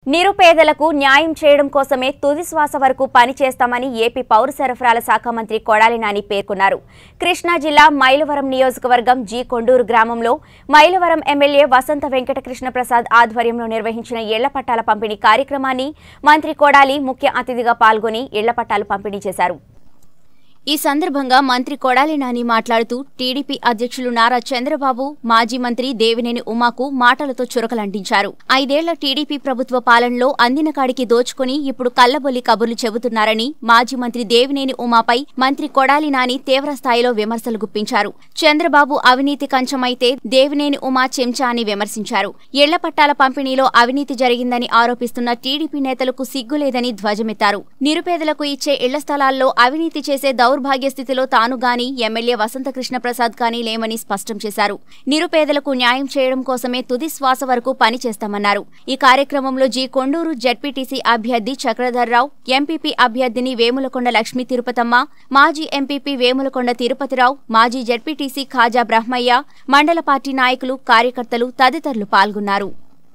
నిరుపేదలకు న్యాయం చేయడం కోసమే తుది శ్వాస వరకు పనిచేస్తామని ఏపీ పౌర సరఫరాల శాఖ మంత్రి కొడాలి నాని పేర్కొన్నారు కృష్ణా జిల్లా మైలవరం నియోజకవర్గం జి కొండూరు గ్రామంలో మైలవరం ఎమ్మెల్యే వసంత వెంకటకృష్ణ ప్రసాద్ ఆధ్వర్యంలో నిర్వహించిన ఇళ్ల పట్టాల పంపిణీ కార్యక్రమాన్ని మంత్రి కొడాలి ముఖ్య అతిథిగా పాల్గొని ఇళ్ల పట్టాలు పంపిణీ చేశారు ఈ సందర్భంగా మంత్రి కొడాలి నాని మాట్లాడుతూ టీడీపీ అధ్యక్షులు నారా చంద్రబాబు మాజీ మంత్రి దేవినేని ఉమాకు మాటలతో చురకలంటించారు ఐదేళ్ల టీడీపీ ప్రభుత్వ పాలనలో అందిన కాడికి దోచుకుని ఇప్పుడు కల్లబొల్లి కబుర్లు చెబుతున్నారని మాజీ మంత్రి దేవినేని ఉమాపై మంత్రి కొడాలి నాని తీవ్ర స్థాయిలో విమర్శలు గుప్పించారు చంద్రబాబు అవినీతి కంచమైతే దేవినేని ఉమా చెంచా అని విమర్శించారు ఇళ్ల పట్టాల పంపిణీలో అవినీతి జరిగిందని ఆరోపిస్తున్న టీడీపీ నేతలకు సిగ్గులేదని ధ్వజమెత్తారు నిరుపేదలకు ఇచ్చే ఇళ్ల స్థలాల్లో అవినీతి చేసే దౌర్భాగ్య స్థితిలో తాను గాని ఎమ్మెల్యే వసంతకృష్ణ ప్రసాద్ కానీ లేమని స్పష్టం చేశారు నిరుపేదలకు న్యాయం చేయడం కోసమే తుది శ్వాస వరకు పనిచేస్తామన్నారు ఈ కార్యక్రమంలో జి కొండూరు జడ్పీటీసీ అభ్యర్థి చక్రధర్రావు ఎంపీపీ అభ్యర్థిని వేములకొండ లక్ష్మీ తిరుపతమ్మ మాజీ ఎంపీపీ వేములకొండ తిరుపతిరావు మాజీ జడ్పీటీసీ ఖాజా బ్రహ్మయ్య మండల పార్టీ నాయకులు కార్యకర్తలు తదితరులు పాల్గొన్నారు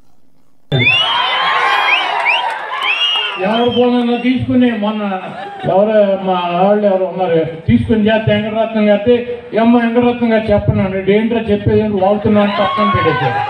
ఎవరు పోనన్నా తీసుకుని మొన్న ఎవరు మా వాళ్ళు ఎవరు ఉన్నారు తీసుకుని చేస్తే వెంకటరత్నం గారితే ఎమ్మ వెంకటరత్నం గారు చెప్పనండి ఏంటో చెప్పేది ఏంటి వాడుతున్నాను పక్కన పెట్టేశారు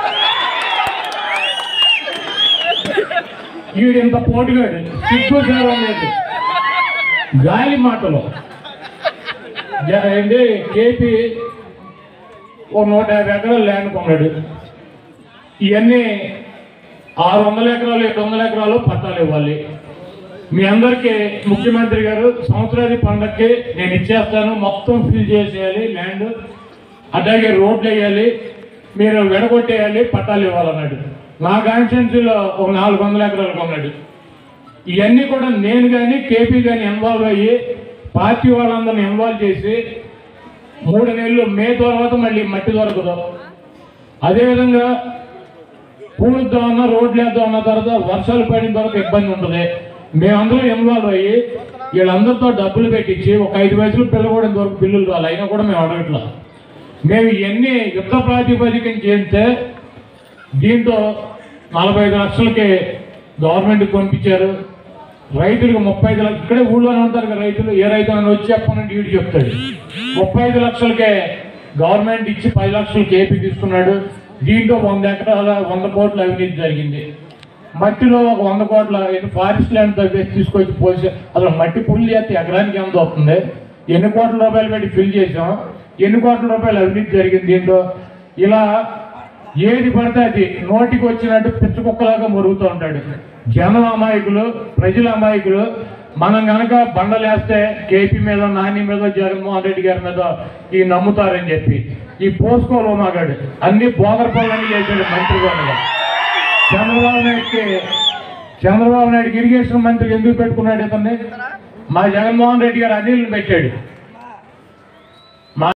ఈడు ఇంత పోటుగాడు సిగ్గు సేరం లేదు గాలి మాటలు జ- ఏంటి కేపీ ఓ నూట యాభై ఎకరాలు ల్యాండ్ కొన్నాడు ఇవన్నీ ఆరు వందల ఎకరాలు ఏడు వందల ఎకరాలు పట్టాలు ఇవ్వాలి మీ అందరికీ ముఖ్యమంత్రి గారు సంవత్సరాది పండక్కి నేను ఇచ్చేస్తాను మొత్తం ఫిల్ చేసేయాలి ల్యాండ్ అలాగే రోడ్లు వేయాలి మీరు విడగొట్టేయాలి పట్టాలు ఇవ్వాలన్నాడు నా కాన్స్టిట్యున్సీలో ఒక నాలుగు వందల ఎకరాలు కొన్నాడు ఇవన్నీ కూడా నేను కానీ కేపీ కానీ ఇన్వాల్వ్ అయ్యి పార్టీ వాళ్ళందరిని ఇన్వాల్వ్ చేసి మూడు నెలలు మే తర్వాత మళ్ళీ మట్టి దొరకదు అదేవిధంగా పూడుద్దామన్నా రోడ్లు వేద్దామన్న తర్వాత వర్షాలు పడిన తర్వాత ఇబ్బంది ఉంటుంది మేమందరం ఇన్వాల్వ్ అయ్యి వీళ్ళందరితో డబ్బులు పెట్టించి ఒక ఐదు వయసులు పిల్లకూడని వరకు బిల్లులు రాలి అయినా కూడా మేము అడగట్లా మేము ఇవన్నీ యుద్ధ ప్రాతిపదికన చేస్తే దీంతో నలభై ఐదు లక్షలకి గవర్నమెంట్కి పంపించారు రైతులకు ముప్పై ఐదు లక్షలు ఇక్కడే ఊళ్ళోనే ఉంటారు కదా రైతులు ఏ రైతు అని వచ్చి చెప్పమని వీడు చెప్తాడు ముప్పై ఐదు లక్షలకే గవర్నమెంట్ ఇచ్చి పది లక్షలు కేపీ తీసుకున్నాడు దీంట్లో వంద ఎకరాల వంద కోట్ల అవినీతి జరిగింది మట్టిలో ఒక వంద కోట్ల ఫారెస్ట్ ల్యాండ్ తగ్గేసి తీసుకొచ్చి పోసి అసలు మట్టి పుల్లి చేస్తే ఎకరానికి ఎంత అవుతుంది ఎన్ని కోట్ల రూపాయలు పెట్టి ఫిల్ చేసాం ఎన్ని కోట్ల రూపాయలు అవినీతి జరిగింది దీంట్లో ఇలా ఏది పడితే అది నోటికి వచ్చినట్టు పిచ్చ కుక్కలాగా మురుగుతూ ఉంటాడు జనం అమాయకులు ప్రజల అమాయకులు మనం గనక బండలేస్తే కేపీ మీద నాని మీద జగన్మోహన్ రెడ్డి గారి మీద ఈ నమ్ముతారని చెప్పి ఈ పోసుకోలు మగాడు అన్ని బోగర పనులన్నీ చేశాడు మంత్రిగా ఉండగా. చంద్రబాబు నాయుడికి చంద్రబాబు నాయుడికి ఇరిగేషన్ మంత్రి ఎందుకు పెట్టుకున్నాడు ఇతన్ని మా జగన్మోహన్ రెడ్డి గారు అనిల్ని పెట్టాడు